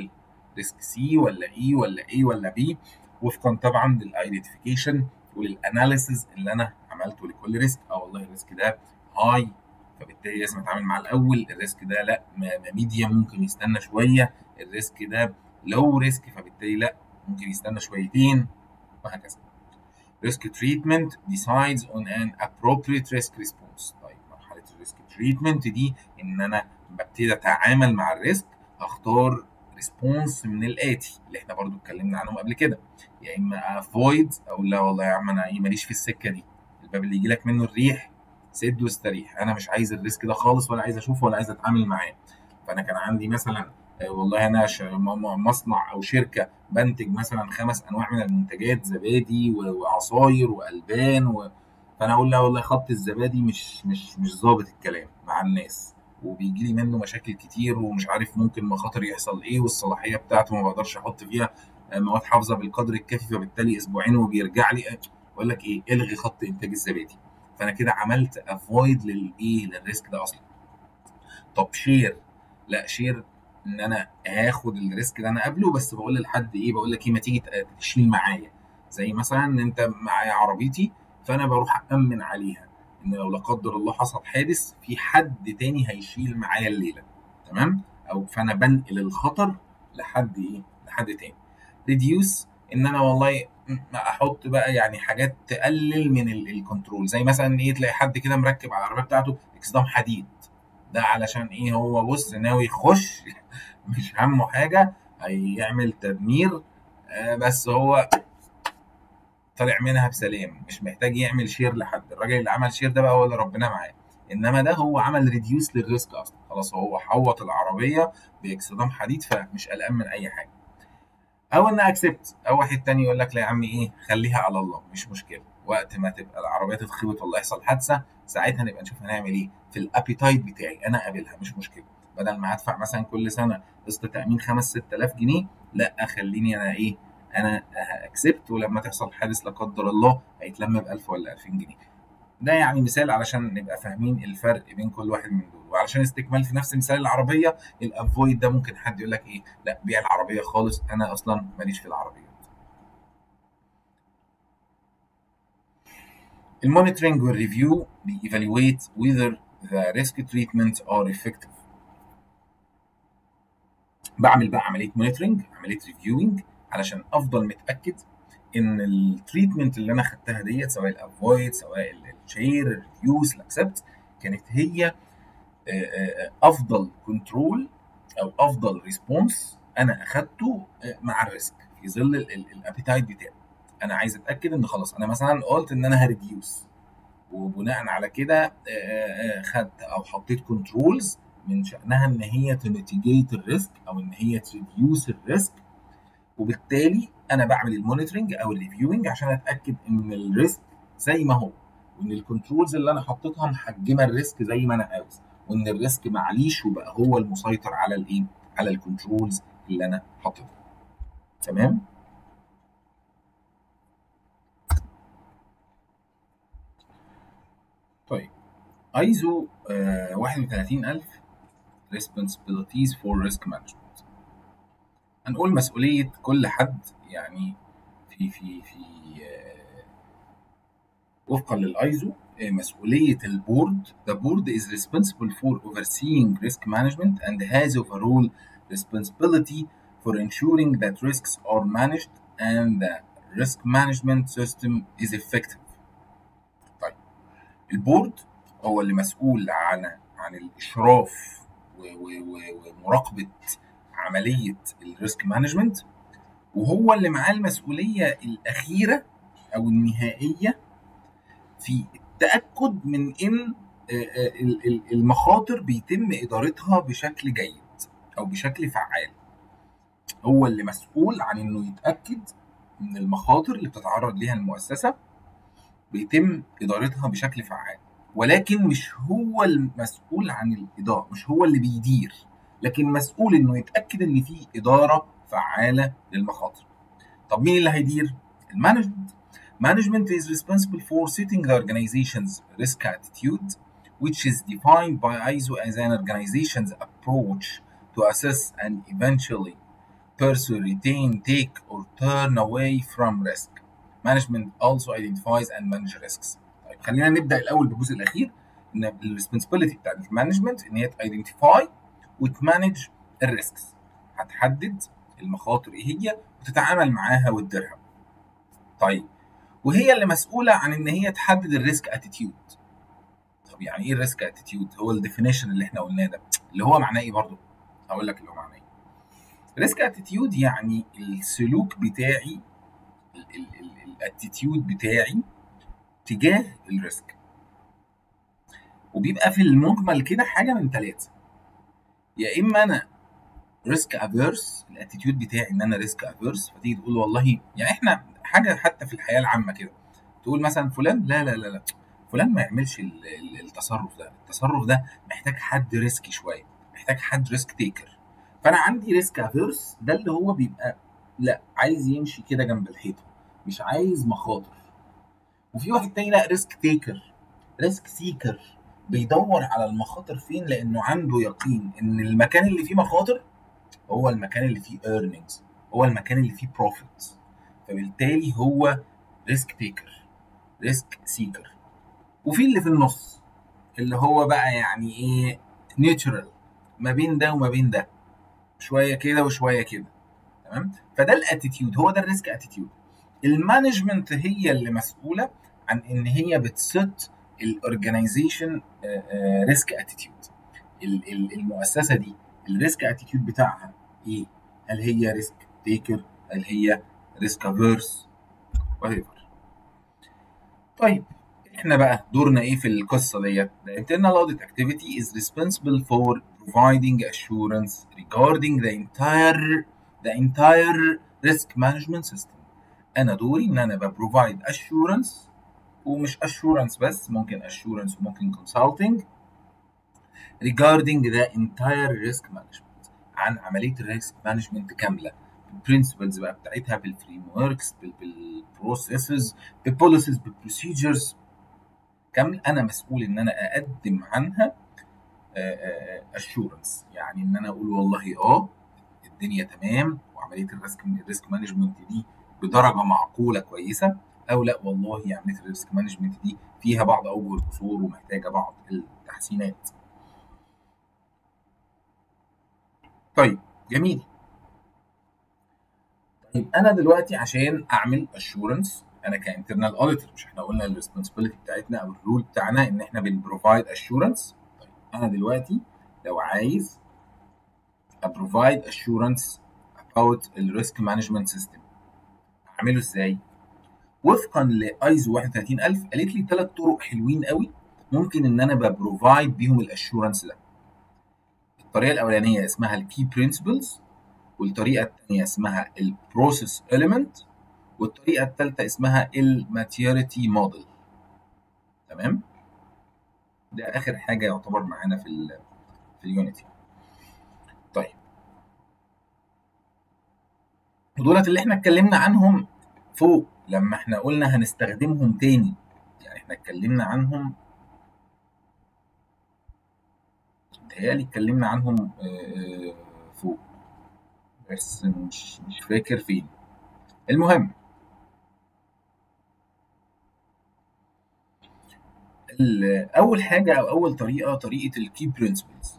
ريسك سي ولا اي ولا اي ولا بي وفقا طبعا للايدنتيفيكيشن وللاناليسز اللي انا عملته لكل ريسك اه والله الريسك ده هاي فبالتالي لازم اتعامل مع الاول الريسك ده لا ميديم ممكن يستنى شويه الريسك ده لو ريسك فبالتالي لا ممكن يستنى شويتين وهكذا risk treatment decides on an appropriate risk response طيب مرحله الريسك تريتمنت دي ان انا ببتدي اتعامل مع الريسك اختار ريسبونس من الاتي اللي احنا برضو اتكلمنا عنهم قبل كده يا اما افويد او لا والله يا عم انا ايه ماليش في السكه دي الباب اللي يجي لك منه الريح سد واستريح انا مش عايز الريسك ده خالص ولا عايز اشوفه ولا عايز اتعامل معاه فانا كان عندي مثلا والله انا مصنع او شركه بنتج مثلا خمس انواع من المنتجات زبادي وعصاير والبان و... فانا اقول لا والله خط الزبادي مش مش مش ظابط الكلام مع الناس وبيجي لي منه مشاكل كتير ومش عارف ممكن مخاطر يحصل ايه والصلاحيه بتاعته ما بقدرش احط فيها مواد حافظه بالقدر الكافي فبالتالي اسبوعين وبيرجع لي اقول لك ايه الغي خط انتاج الزبادي فانا كده عملت افويد للايه للريسك ده اصلا طب شير لا شير ان انا هاخد الريسك ده انا قبله بس بقول لحد ايه بقول لك ايه ما تيجي تشيل معايا زي مثلا ان انت معايا عربيتي فانا بروح امن عليها ان لو لا قدر الله حصل حادث في حد تاني هيشيل معايا الليله تمام او فانا بنقل الخطر لحد ايه لحد تاني ريديوس ان انا والله احط بقى يعني حاجات تقلل من الكنترول زي مثلا ايه تلاقي حد كده مركب على العربيه بتاعته اكسدام حديد ده علشان ايه هو بص ناوي يخش مش همه حاجه هيعمل تدمير آه بس هو طالع منها بسلام مش محتاج يعمل شير لحد الراجل اللي عمل شير ده بقى هو اللي ربنا معاه انما ده هو عمل ريديوس للريسك اصلا خلاص هو حوط العربيه باكسدام حديد فمش قلقان من اي حاجه او ان اكسبت او واحد تاني يقول لك لا يا عم ايه خليها على الله مش مشكله وقت ما تبقى العربيه تتخبط ولا يحصل حادثه ساعتها نبقى نشوف هنعمل ايه في الابيتايت بتاعي انا قابلها مش مشكله بدل ما هدفع مثلا كل سنه قسط تامين 5 6000 جنيه لا خليني انا ايه انا اكسبت ولما تحصل حادث لا قدر الله هيتلم ب 1000 ولا 2000 جنيه ده يعني مثال علشان نبقى فاهمين الفرق بين كل واحد من دول وعلشان استكمال في نفس مثال العربيه الافويد ده ممكن حد يقول لك ايه لا بيع العربيه خالص انا اصلا ماليش في العربيات المونيتورنج والريفيو بييفالويت whether the risk treatments are effective بعمل بقى عمليه مونيتورنج عمليه ريفيوينج علشان افضل متاكد ان التريتمنت اللي انا خدتها ديت سواء الافويد سواء الشير الريديوس الاكسبت كانت هي افضل كنترول او افضل ريسبونس انا اخدته مع الريسك في ظل الابيتايت بتاعي انا عايز اتاكد ان خلاص انا مثلا قلت ان انا هريديوس وبناء على كده خدت او حطيت كنترولز من شانها ان هي تميتيجيت الريسك او ان هي تريديوس الريسك وبالتالي انا بعمل المونيتورنج او الريفيوينج عشان اتاكد ان الريسك زي ما هو وان الكنترولز اللي انا حطيتها محجمه الريسك زي ما انا عاوز وان الريسك معليش وبقى هو المسيطر على الايه على الكنترولز اللي انا حاططها تمام طيب ايزو آه 31000 responsibilities for risk management هنقول مسؤولية كل حد يعني في في في آه وفقا للايزو آه مسؤولية البورد the board is responsible for overseeing risk management and has overall responsibility for ensuring that risks are managed and the risk management system is effective طيب البورد هو اللي مسؤول عن عن الاشراف ومراقبه عمليه الريسك مانجمنت وهو اللي معاه المسؤوليه الاخيره او النهائيه في التاكد من ان المخاطر بيتم ادارتها بشكل جيد او بشكل فعال هو اللي مسؤول عن انه يتاكد ان المخاطر اللي بتتعرض ليها المؤسسه بيتم ادارتها بشكل فعال ولكن مش هو المسؤول عن الاداره مش هو اللي بيدير لكن مسؤول انه يتاكد ان في اداره فعاله للمخاطر طب مين اللي هيدير المانجمنت management is responsible for setting the organization's risk attitude which is defined by ISO as an organization's approach to assess and eventually pursue, retain, take, or turn away from risk. Management also identifies and manage risks. طيب خلينا نبدا الاول بالجزء الاخير ان الريسبونسبيلتي بتاعت المانجمنت ان هي تايدنتيفاي وتمانج الريسكس هتحدد المخاطر ايه هي وتتعامل معاها وتديرها. طيب وهي اللي مسؤوله عن ان هي تحدد الريسك اتيتيود. طب يعني ايه الريسك اتيتيود؟ هو الديفينيشن اللي احنا قلناه ده اللي هو معناه ايه برضه؟ هقول لك اللي هو معناه ايه. ريسك اتيتيود يعني السلوك بتاعي الاتيتيود بتاعي تجاه الريسك وبيبقى في المجمل كده حاجه من ثلاثه يا اما انا ريسك افيرس الاتيتيود بتاعي ان انا ريسك افيرس فتيجي تقول والله يعني احنا حاجه حتى في الحياه العامه كده تقول مثلا فلان لا لا لا لا فلان ما يعملش التصرف ده التصرف ده محتاج حد ريسكي شويه محتاج حد ريسك تيكر فانا عندي ريسك افيرس ده اللي هو بيبقى لا عايز يمشي كده جنب الحيطه مش عايز مخاطر وفي واحد تاني لا ريسك تيكر ريسك سيكر بيدور على المخاطر فين لانه عنده يقين ان المكان اللي فيه مخاطر هو المكان اللي فيه ايرنينجز هو المكان اللي فيه بروفيتس فبالتالي هو ريسك تيكر ريسك سيكر وفي اللي في النص اللي هو بقى يعني ايه نيتشرال ما بين ده وما بين ده شويه كده وشويه كده تمام فده الاتيتيود هو ده الريسك اتيتيود المانجمنت هي اللي مسؤوله عن ان هي بتست الاورجنايزيشن ريسك اتيتيود المؤسسه دي الريسك اتيتيود بتاعها ايه هل هي ريسك تيكر هل هي ريسك افيرس وات طيب احنا بقى دورنا ايه في القصه ديت the internal audit activity is responsible for providing assurance regarding the entire the entire risk management system انا دوري ان انا ببروفايد assurance ومش assurance بس ممكن assurance وممكن consulting regarding the entire risk management عن عمليه الريسك مانجمنت كامله بالبرنسبلز بقى بتاعتها بالفريم وركس بالبروسيسز بالبوليسيز بالبروسيجرز كامل انا مسؤول ان انا اقدم عنها اشورنس يعني ان انا اقول والله اه الدنيا تمام وعمليه الريسك الريسك مانجمنت دي بدرجه معقوله كويسه او لا والله عمليه الريسك مانجمنت دي فيها بعض اوجه القصور ومحتاجه بعض التحسينات. طيب جميل. طيب انا دلوقتي عشان اعمل اشورنس انا كانترنال اوديتور مش احنا قلنا الريسبونسبيلتي بتاعتنا او الرول بتاعنا ان احنا بنبروفايد اشورنس طيب انا دلوقتي لو عايز ابروفايد اشورنس about الريسك مانجمنت سيستم اعمله ازاي؟ وفقا لايزو 31000 قالت لي ثلاث طرق حلوين قوي ممكن ان انا ببروفايد بيهم الاشورنس ده. الطريقه الاولانيه اسمها الكي برنسبلز والطريقه الثانيه اسمها البروسيس اليمنت والطريقه الثالثه اسمها الماتيوريتي موديل. تمام؟ ده اخر حاجه يعتبر معانا في ال في اليونيتي. طيب ودولت اللي احنا اتكلمنا عنهم فوق لما احنا قلنا هنستخدمهم تاني يعني احنا اتكلمنا عنهم متهيألي اتكلمنا عنهم فوق بس مش مش فاكر فين المهم اول حاجه او اول طريقه طريقه الكي برنسبلز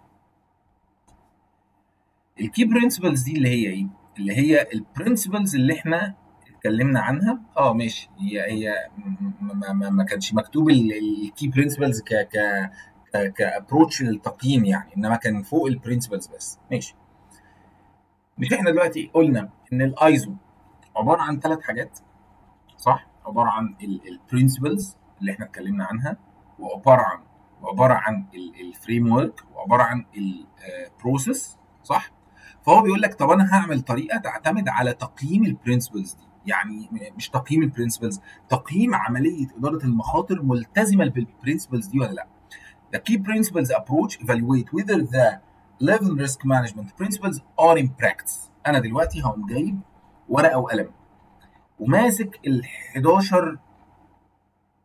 الكي برنسبلز دي اللي هي ايه اللي هي البرنسبلز اللي احنا اتكلمنا عنها اه ماشي هي هي ما, ما, ما كانش مكتوب الكي برنسبلز ك ك كابروتش للتقييم يعني انما كان فوق البرنسبلز بس ماشي مش احنا دلوقتي قلنا ان الايزو عباره عن ثلاث حاجات صح عباره عن البرنسبلز اللي احنا اتكلمنا عنها وعباره عن وعباره عن الفريم ورك وعباره عن البروسيس صح فهو بيقول لك طب انا هعمل طريقه تعتمد على تقييم البرنسبلز دي يعني مش تقييم البرنسبلز تقييم عمليه اداره المخاطر ملتزمه بالبرنسبلز دي ولا لا The key principles approach evaluate whether the 11 risk management principles are in practice. أنا دلوقتي هقوم جايب ورقة وقلم وماسك ال 11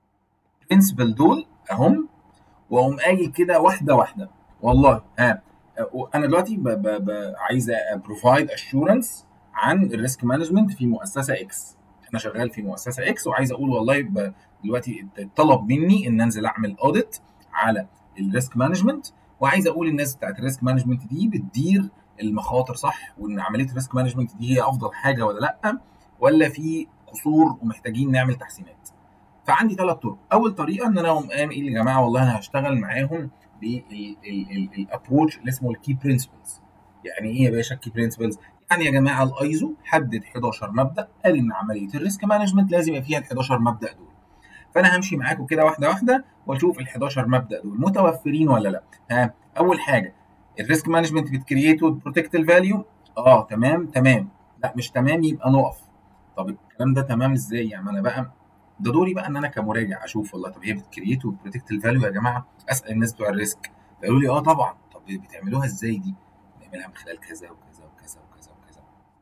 برنسبل دول أهم وأقوم قايل كده واحدة واحدة والله ها انا دلوقتي ب ب ب عايز بروفايد اشورنس عن الريسك مانجمنت في مؤسسه اكس انا شغال في مؤسسه اكس وعايز اقول والله دلوقتي طلب مني ان انزل اعمل اوديت على الريسك مانجمنت وعايز اقول الناس بتاعت الريسك مانجمنت دي بتدير المخاطر صح وان عمليه الريسك مانجمنت دي هي افضل حاجه ولا لا ولا في قصور ومحتاجين نعمل تحسينات فعندي ثلاث طرق اول طريقه ان انا اقوم قايل ايه يا جماعه والله انا هشتغل معاهم بالابروتش اللي اسمه الكي برنسبلز يعني ايه يا باشا الكي برنسبلز يعني يا جماعه الايزو حدد 11 مبدا قال ان عمليه الريسك مانجمنت لازم يبقى فيها ال 11 مبدا دول فانا همشي معاكم كده واحده واحده واشوف ال 11 مبدا دول متوفرين ولا لا ها اول حاجه الريسك مانجمنت بتكريت وبروتكت الفاليو اه تمام تمام لا مش تمام يبقى نقف طب الكلام ده تمام ازاي يعني انا بقى ده دوري بقى ان انا كمراجع اشوف والله طب هي بتكريت وبروتكت الفاليو يا جماعه اسال الناس بتوع الريسك فيقولوا لي اه طبعا طب بتعملوها ازاي دي؟ بنعملها من خلال كذا وكذا وكذا وكذا وكذا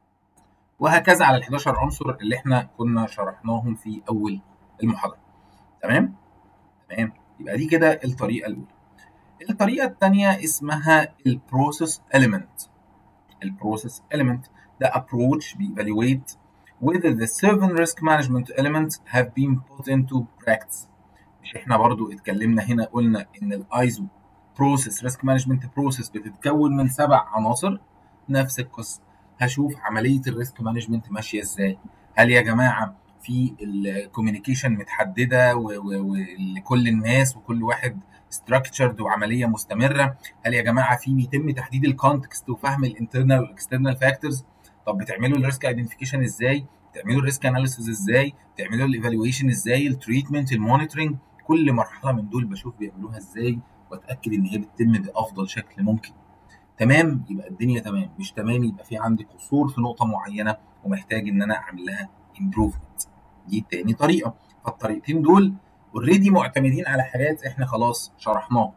وهكذا على ال 11 عنصر اللي احنا كنا شرحناهم في اول المحاضره تمام؟ تمام يبقى دي كده الطريقه الاولى الطريقه الثانيه اسمها البروسيس element البروسيس element ده approach بيevaluate whether the seven risk management elements have been put into practice مش احنا برضو اتكلمنا هنا قلنا ان الايزو بروسيس ريسك مانجمنت بروسيس بتتكون من سبع عناصر نفس القصه هشوف عمليه الريسك مانجمنت ماشيه ازاي هل يا جماعه في الكوميونيكيشن متحدده ولكل الناس وكل واحد ستراكتشرد وعمليه مستمره هل يا جماعه في بيتم تحديد الكونتكست وفهم الانترنال والاكسترنال فاكتورز طب بتعملوا الريسك ايدنتيفيكيشن ازاي بتعملوا الريسك اناليسيز ازاي بتعملوا الايفالويشن ازاي التريتمنت المونيتورنج كل مرحله من دول بشوف بيعملوها ازاي واتاكد ان هي بتتم بافضل شكل ممكن تمام يبقى الدنيا تمام مش تمام يبقى في عندي قصور في نقطه معينه ومحتاج ان انا اعمل لها امبروفمنت دي تاني طريقه فالطريقتين دول اوريدي معتمدين على حاجات احنا خلاص شرحناها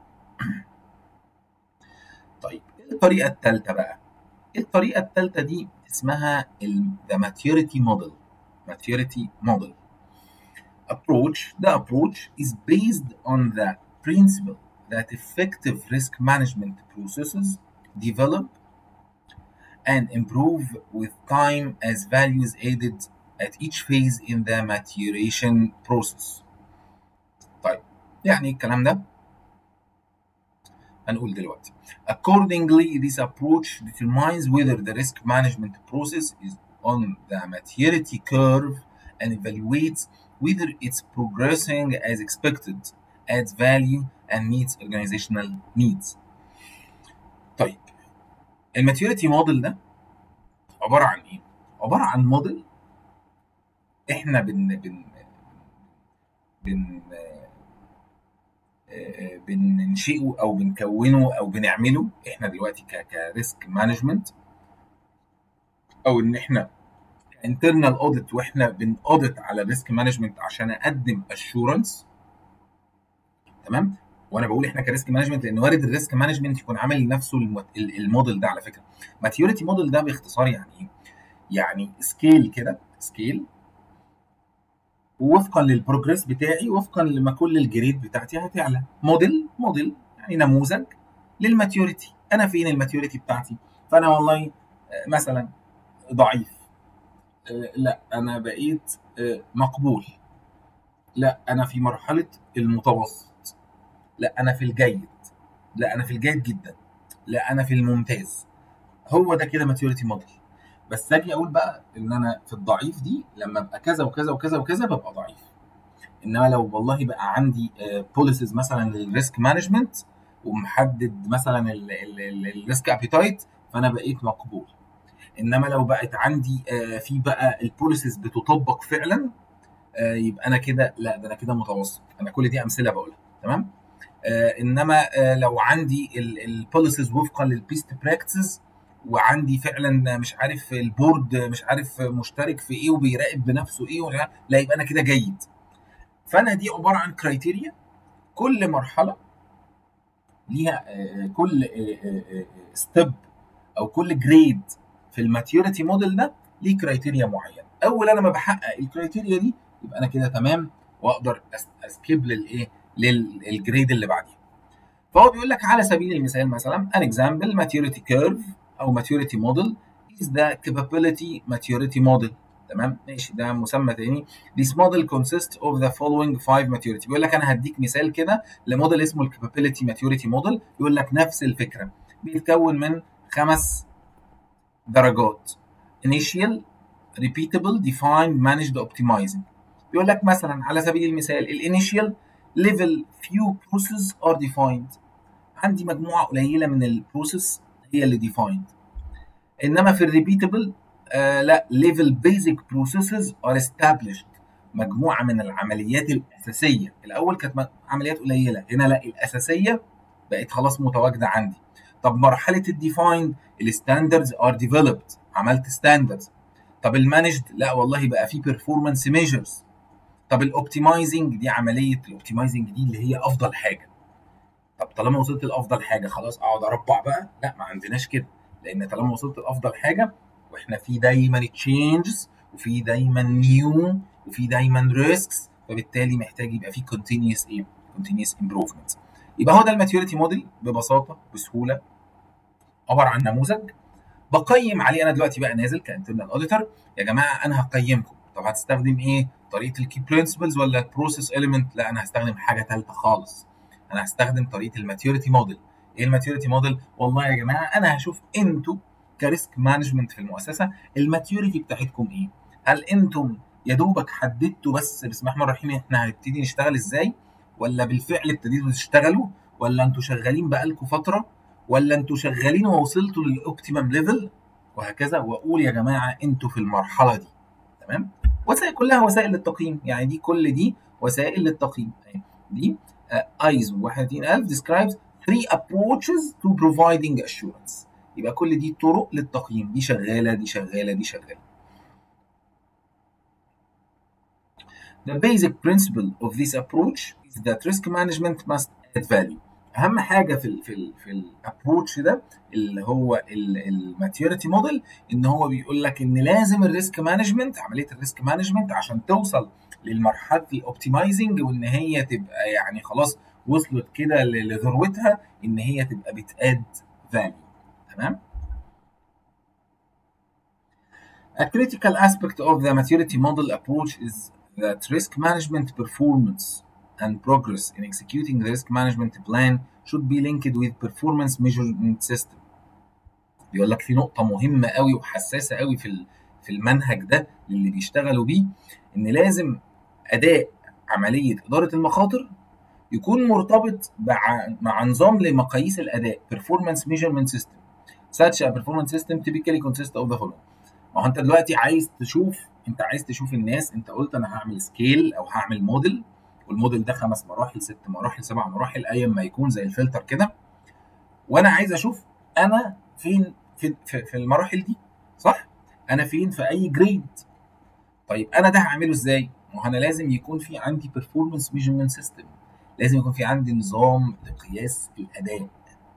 طيب الطريقه الثالثه بقى الطريقه الثالثه دي اسمها the maturity model maturity model approach the approach is based on the principle that effective risk management processes develop and improve with time as values added at each phase in the maturation process. طيب يعني الكلام ده هنقول دلوقتي. Accordingly, this approach determines whether the risk management process is on the maturity curve and evaluates whether it's progressing as expected, adds value, and meets organizational needs. طيب الماتيوريتي موديل ده عباره عن ايه؟ عباره عن موديل احنا بن بن بن بننشئه او بنكونه او بنعمله احنا دلوقتي كريسك مانجمنت او ان احنا انترنال اوديت واحنا بنأوديت على الريسك مانجمنت عشان اقدم اشورنس تمام وانا بقول احنا كريسك مانجمنت لان وارد الريسك مانجمنت يكون عامل لنفسه الموديل ده على فكره ماتيوريتي موديل ده باختصار يعني ايه يعني سكيل كده سكيل ووفقا للبروجريس بتاعي وفقا لما كل الجريد بتاعتي هتعلى موديل موديل يعني نموذج للماتيوريتي انا فين الماتيوريتي بتاعتي فانا والله مثلا ضعيف لا انا بقيت مقبول لا انا في مرحله المتوسط لا انا في الجيد لا انا في الجيد جدا لا انا في الممتاز هو ده كده ماتيوريتي موديل بس اجي اقول بقى ان انا في الضعيف دي لما ابقى كذا وكذا وكذا وكذا ببقى ضعيف انما لو والله بقى عندي بوليسز مثلا للريسك مانجمنت ومحدد مثلا الريسك ابيتايت فانا بقيت مقبول انما لو بقت عندي في بقى البوليسز بتطبق فعلا يبقى انا كده لا ده انا كده متوسط انا كل دي امثله بقولها تمام انما لو عندي البوليسز وفقا للبيست براكتسز وعندي فعلا مش عارف البورد مش عارف مشترك في ايه وبيراقب بنفسه ايه ولا لا يبقى انا كده جيد فانا دي عباره عن كرايتيريا كل مرحله ليها كل ستيب او كل جريد في الماتيوريتي موديل ده ليه كرايتيريا معينه اول انا ما بحقق الكرايتيريا دي يبقى انا كده تمام واقدر اسكيب للايه للجريد اللي بعديه فهو بيقول لك على سبيل المثال مثلا an example maturity curve او maturity model is the capability maturity model تمام ماشي ده مسمى تاني this model consists of the following five maturity بيقول لك انا هديك مثال كده لموديل اسمه ال capability maturity model يقول لك نفس الفكره بيتكون من خمس درجات initial repeatable defined managed optimizing بيقول لك مثلا على سبيل المثال الانيشال level few processes are defined عندي مجموعه قليله من البروسيس هي اللي defined انما في الريبيتبل آه لا ليفل بيزك بروسيسز ار established مجموعه من العمليات الاساسيه الاول كانت عمليات قليله هنا لا الاساسيه بقت خلاص متواجده عندي طب مرحله الديفايند الستاندردز ار ديفلوبد عملت ستاندردز طب المانجد لا والله بقى في بيرفورمانس ميجرز طب الاوبتمايزنج دي عمليه الاوبتمايزنج دي اللي هي افضل حاجه طب طالما وصلت لافضل حاجه خلاص اقعد اربع بقى لا ما عندناش كده لان طالما وصلت لافضل حاجه واحنا في دايما تشينجز وفي دايما نيو وفي دايما ريسكس فبالتالي محتاج يبقى في كونتينيوس ايه كونتينيوس امبروفمنت يبقى هو ده الماتيوريتي موديل ببساطه بسهوله عباره عن نموذج بقيم عليه انا دلوقتي بقى نازل كانترنال اوديتور يا جماعه انا هقيمكم طب هتستخدم ايه طريقه الكي برنسبلز ولا البروسيس اليمنت لا انا هستخدم حاجه ثالثه خالص انا هستخدم طريقه الماتيوريتي موديل ايه الماتيوريتي موديل والله يا جماعه انا هشوف انتوا كريسك مانجمنت في المؤسسه الماتيوريتي بتاعتكم ايه هل انتم يا دوبك حددتوا بس بسم الله الرحمن الرحيم احنا هنبتدي نشتغل ازاي ولا بالفعل ابتديتوا تشتغلوا ولا انتوا شغالين بقالكم فتره ولا انتوا شغالين ووصلتوا للاوبتيمم ليفل وهكذا واقول يا جماعه انتوا في المرحله دي تمام وسائل كلها وسائل للتقييم يعني دي كل دي وسائل للتقييم دي ايزو 21000 describes three approaches to providing assurance يبقى كل دي طرق للتقييم دي شغاله دي شغاله دي شغاله The basic principle of this approach is that risk management must add value. اهم حاجه في ال في ال في الابروتش ده اللي هو الماتيوريتي موديل ان هو بيقول لك ان لازم الريسك مانجمنت عمليه الريسك مانجمنت عشان توصل للمرحله الاوبتمايزنج وان هي تبقى يعني خلاص وصلت كده لذروتها ان هي تبقى بتاد فاليو تمام A critical aspect of the maturity model approach is that risk management performance and progress in executing the risk management plan should be linked with performance measurement system. بيقول لك في نقطة مهمة قوي وحساسة قوي في في المنهج ده اللي بيشتغلوا بيه إن لازم أداء عملية إدارة المخاطر يكون مرتبط مع مع نظام لمقاييس الأداء performance measurement system. Such a performance system typically consists of the following. ما هو أنت دلوقتي عايز تشوف أنت عايز تشوف الناس أنت قلت أنا هعمل سكيل أو هعمل موديل والموديل ده خمس مراحل ست مراحل سبع مراحل ايا ما يكون زي الفلتر كده وانا عايز اشوف انا فين في, في, في المراحل دي صح انا فين في اي جريد طيب انا ده هعمله ازاي ما هو انا لازم يكون في عندي performance measurement system لازم يكون في عندي نظام لقياس الاداء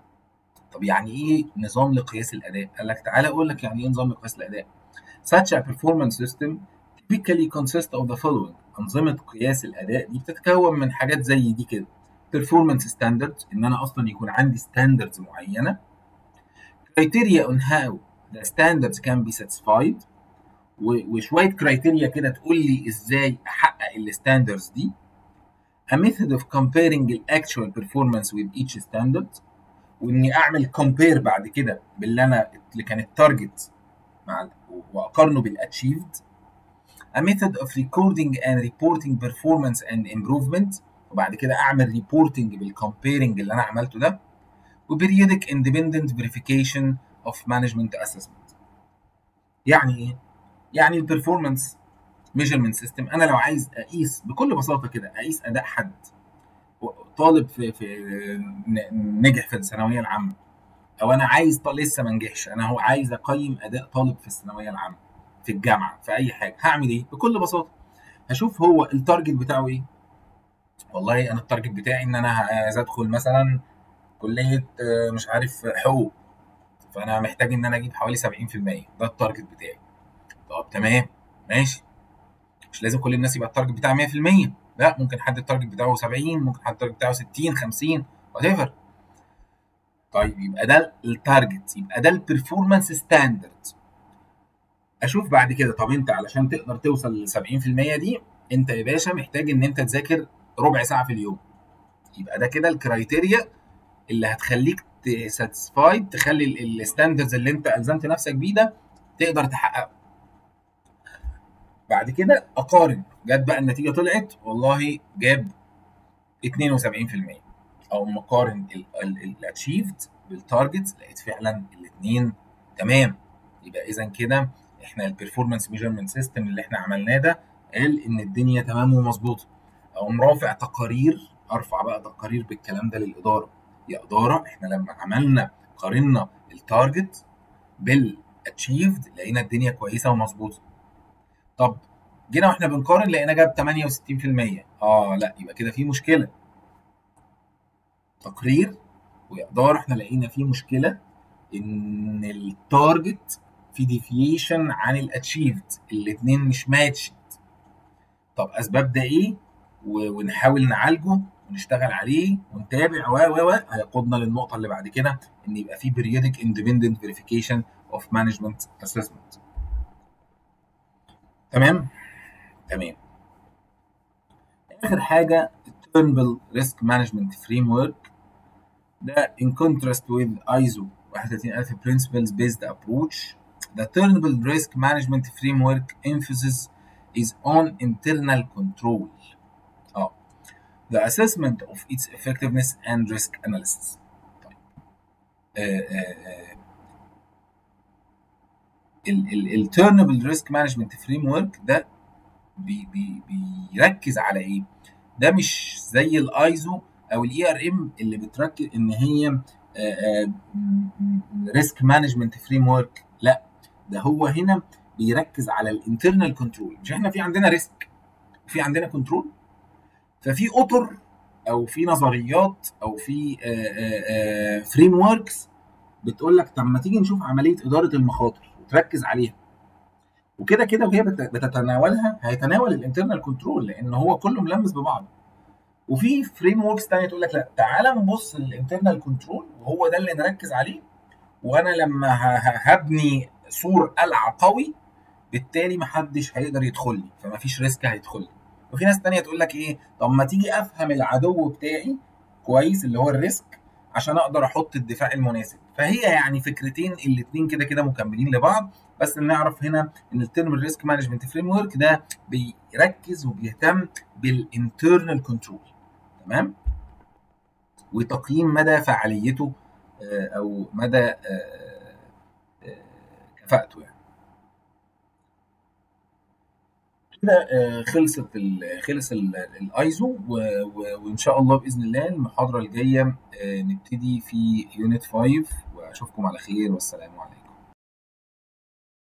طب يعني ايه نظام لقياس الاداء قال لك تعالى اقول لك يعني ايه نظام لقياس الاداء such a performance system typically consists of the following أنظمة قياس الأداء دي بتتكون من حاجات زي دي كده performance standards إن أنا أصلا يكون عندي standards معينة criteria on how the standards can be satisfied وشوية criteria كده تقول لي إزاي أحقق الستاندردز دي a method of comparing the actual performance with each standard وإني أعمل compare بعد كده باللي أنا اللي كان التارجت مع وأقارنه بالأتشيفد a method of recording and reporting performance and improvement وبعد كده اعمل ريبورتنج بالكومبيرنج اللي انا عملته ده وبريودك independent verification of management assessment يعني ايه يعني البرفورمانس ميجرمنت سيستم انا لو عايز اقيس بكل بساطه كده اقيس اداء حد طالب في في نجح في الثانويه العامه او انا عايز لسه ما نجحش انا هو عايز اقيم اداء طالب في الثانويه العامه في الجامعه في اي حاجه هعمل ايه بكل بساطه هشوف هو التارجت بتاعه ايه والله انا التارجت بتاعي ان انا عايز ادخل مثلا كليه مش عارف حقوق فانا محتاج ان انا اجيب حوالي 70% ده التارجت بتاعي طب تمام ماشي مش لازم كل الناس يبقى التارجت بتاعها 100% لا ممكن حد التارجت بتاعه 70 ممكن حد التارجت بتاعه 60 50 وات ايفر طيب يبقى ده التارجت يبقى ده البرفورمانس ستاندرد اشوف بعد كده طب انت علشان تقدر توصل لل 70% دي انت يا باشا محتاج ان انت تذاكر ربع ساعه في اليوم يبقى ده كده الكرايتيريا اللي هتخليك تساتسفايد تخلي الستاندردز اللي انت الزمت نفسك بيه ده تقدر تحققه بعد كده اقارن جت بقى النتيجه طلعت والله جاب 72% او مقارن الاتشيفد بالتارجت لقيت فعلا الاثنين تمام يبقى اذا كده احنا البرفورمانس ميجرمنت سيستم اللي احنا عملناه ده قال ان الدنيا تمام ومظبوطه اقوم رافع تقارير ارفع بقى تقارير بالكلام ده للاداره يا اداره احنا لما عملنا قارنا التارجت بالاتشيفد لقينا الدنيا كويسه ومظبوطه طب جينا واحنا بنقارن لقينا جاب 68% اه لا يبقى كده في مشكله تقرير ويا اداره احنا لقينا في مشكله ان التارجت في ديفيشن عن الاتشيفد الاثنين مش ماتشد طب اسباب ده ايه ونحاول نعالجه ونشتغل عليه ونتابع و و و هيقودنا للنقطه اللي بعد كده ان يبقى في periodic independent verification of management assessment تمام تمام اخر حاجه Turnbull Risk Management Framework ده in contrast with ISO 31000 principles based approach the Turnbull Risk Management Framework emphasis is on internal control اه the assessment of its effectiveness and risk analysis طيب التيرنبل ريسك مانجمنت فريم ورك ده بي بي بيركز على ايه؟ ده مش زي الايزو او الاي ار ام اللي بتركز ان هي ريسك مانجمنت فريم ورك لا ده هو هنا بيركز على الانترنال كنترول مش احنا في عندنا ريسك وفي عندنا كنترول ففي اطر او في نظريات او في فريم وركس بتقول لك طب ما تيجي نشوف عمليه اداره المخاطر وتركز عليها وكده كده وهي بتتناولها هيتناول الانترنال كنترول لان هو كله ملمس ببعضه وفي فريم وركس ثانيه تقول لك لا تعالى نبص للانترنال كنترول وهو ده اللي نركز عليه وانا لما هبني سور قلعه قوي بالتالي محدش هيقدر يدخل لي فما فيش ريسك هيدخل لي وفي ناس تانية تقول لك ايه طب ما تيجي افهم العدو بتاعي كويس اللي هو الريسك عشان اقدر احط الدفاع المناسب فهي يعني فكرتين الاثنين كده كده مكملين لبعض بس نعرف هنا ان الترم ريسك مانجمنت فريم ورك ده بيركز وبيهتم بالانترنال كنترول تمام وتقييم مدى فعاليته او مدى كفاءته يعني كده خلصت ال خلص الايزو وان شاء الله باذن الله المحاضره الجايه نبتدي في يونت 5 واشوفكم على خير والسلام عليكم